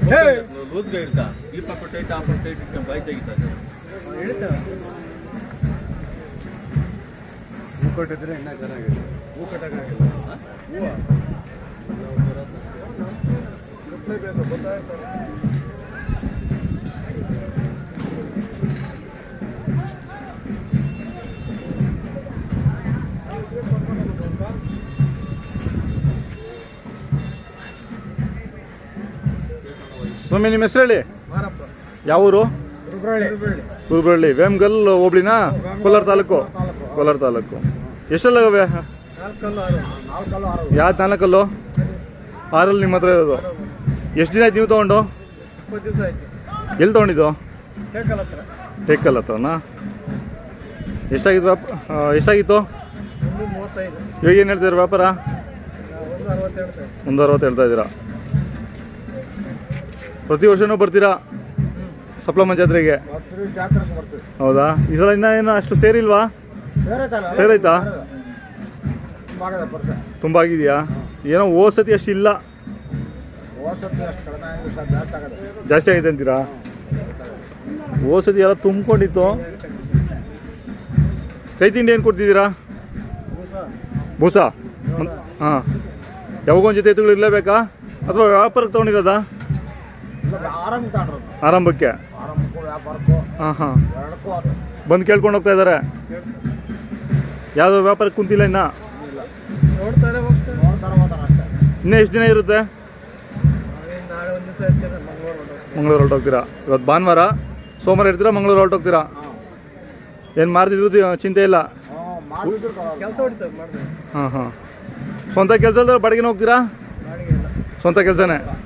ಲೂಸ್ಗೆ ಇಡ್ತಾ ಈ ಪಕ್ಕ ಟೈಟ್ ಆ ಪಕ್ಕ ಟೈಟ್ ಇಟ್ಕೊಂಡು ಬಾಯಿ ತೆಗಿತಾರೆ ಹೂ ಕೊಟ್ಟಿದ್ರೆ ಇನ್ನೂ ಚೆನ್ನಾಗಿದೆ ಹೂ ಕಟ್ಟಕ್ಕಾಗಿಲ್ಲ ಹಾ? ಹೂವ ಸ್ವಾಮಿ ನಿಮ್ಮ ಹೆಸರು ಹೇಳಿ ಯಾವ ಊರು ಕುರುಬಳ್ಳಿ ವೇಮ್ಗಲ್ ಹೋಬ್ಳಿನ ಕೋಲಾರ ತಾಲೂಕು ಕೋಲಾರ ತಾಲೂಕು ಎಷ್ಟೆಲ್ಲವೆ ನಾಲ್ಕಲ್ಲು ಆರು ಯಾವ್ದು ನಾಲ್ಕಲ್ಲು ಆರಲ್ಲಿ ನಿಮ್ಮ ಹತ್ರ ಇರೋದು ಎಷ್ಟು ದಿನ ಆಯ್ತು ನೀವು ತೊಗೊಂಡು ಇಪ್ಪತ್ತು ದಿವಸ ಆಯ್ತು ಎಲ್ಲಿ ತೊಗೊಂಡಿದ್ದು ಟೇಕಲ್ ಹತ್ರ ಟೇಕಲ್ ಹತ್ರನಾ ಎಷ್ಟಾಗಿತ್ತು ವ್ಯಾಪ ಆ, ಎಷ್ಟಾಗಿತ್ತು ಒಂದು ಮೂವತ್ತೈದು ಇವಾಗ ಏನು ಹೇಳ್ತಿದ್ರು ವ್ಯಾಪಾರ ಒಂದು ಅರವತ್ತೆರಡು ರೂಪಾಯಿ ಒಂದು ಅರವತ್ತು ಹೇಳ್ತಾ ಇದ್ದೀರಾ ಪ್ರತಿ ವರ್ಷನೂ ಬರ್ತೀರಾ ಸಪ್ಲಮ್ಮ ಜಾತ್ರೆಗೆ ಜಾತ್ರೆ ಬರ್ತೀವಿ ಹೌದಾ ಈ ಸಲ ಇನ್ನೂ ಏನು ಅಷ್ಟು ಸೇರಿಲ್ವಾ ಬೇರೆ ತಾನೆ ಸೇರೈತಾ ಭಾಗದ ಪರ್ಸ ತುಂಬ ಆಗಿದೆಯಾ ಏನೋ ಓ ಸತಿ ಅಷ್ಟಿಲ್ಲ ಹೊಸತ್ತು ಅಷ್ಟು ಕಡಿಮೆ ಆಗಿದೆ ಸರ್ ಜಾಸ್ತಿ ಆಗದೆ ಜಾಸ್ತಿ ಆಗಿದೆ ಅಂತೀರಾ ಓ ಸತಿ ಎಲ್ಲ ತುಂಬಿಕೊಂಡಿತ್ತು ಕೈ ತಿಂಡಿ ಏನು ಕೊಡ್ತಿದ್ದೀರಾ ಬೂಸ ಹಾಂ ಯಾವಾಗ ಒಂದು ಜೊತೆ ಎತ್ತುಗಳು ಇರಲೇಬೇಕಾ ಅಥವಾ ವ್ಯಾಪಾರಕ್ಕೆ ತೊಗೊಂಡಿರೋದಾ ಆರಾಮ ತಗೊಂಡ್ರು ಆರಂಭಕ್ಕೆ ಆರಾಮಕ್ಕೂ ವ್ಯಾಪಾರಕ್ಕೂ ಹಾಂ ಹಾಂ ಎರಡಕ್ಕೂ ಅದು ಬಂದು ಕೇಳ್ಕೊಂಡು ಹೋಗ್ತಾ ಇದ್ದಾರೆ ಯಾವುದೋ ವ್ಯಾಪಾರಕ್ಕೆ ಕುಂತಿಲ್ಲ ಇನ್ನ ನೋಡ್ತಾರೆ ಹೋಗ್ತಾರೆ ನೋಡ್ತಾರೆ ಹೋಗ್ತಾರೆ ಅಷ್ಟೇ ಇನ್ನೂ ಎಷ್ಟು ದಿನ ಇರುತ್ತೆ ನಾಳೆ ಒಂದು ದಿವಸ ಇರ್ತಾರೆ ಮಂಗಳೂರು ಹೊರಟು ಮಂಗಳೂರು ಹೊರಟೋಗ್ತೀರಾ ಇವತ್ತು ಭಾನುವಾರ ಸೋಮವಾರ ಇರ್ತೀರಾ ಮಂಗಳೂರು ಹೊರಟೋಗ್ತೀರಾ ಏನು ಮಾರ್ತಿದ್ರು ತಿ- ಚಿಂತೆ ಇಲ್ಲ ಹಾಂ ಮಾಡಿದ್ರು ಕೆಲಸ ಹೊಡಿತಾರೆ ಮಾಡಿದ್ರೆ ಹಾಂ ಹಾಂ ಸ್ವಂತ ಕೆಲಸ ಅಲ್ದ್ರೆ ಬಾಡಿಗೆನ ಹೋಗ್ತೀರಾ ಬಾಡಿಗೆ ಇಲ್ಲ ಸ್ವಂತ ಕೆಲಸನೇ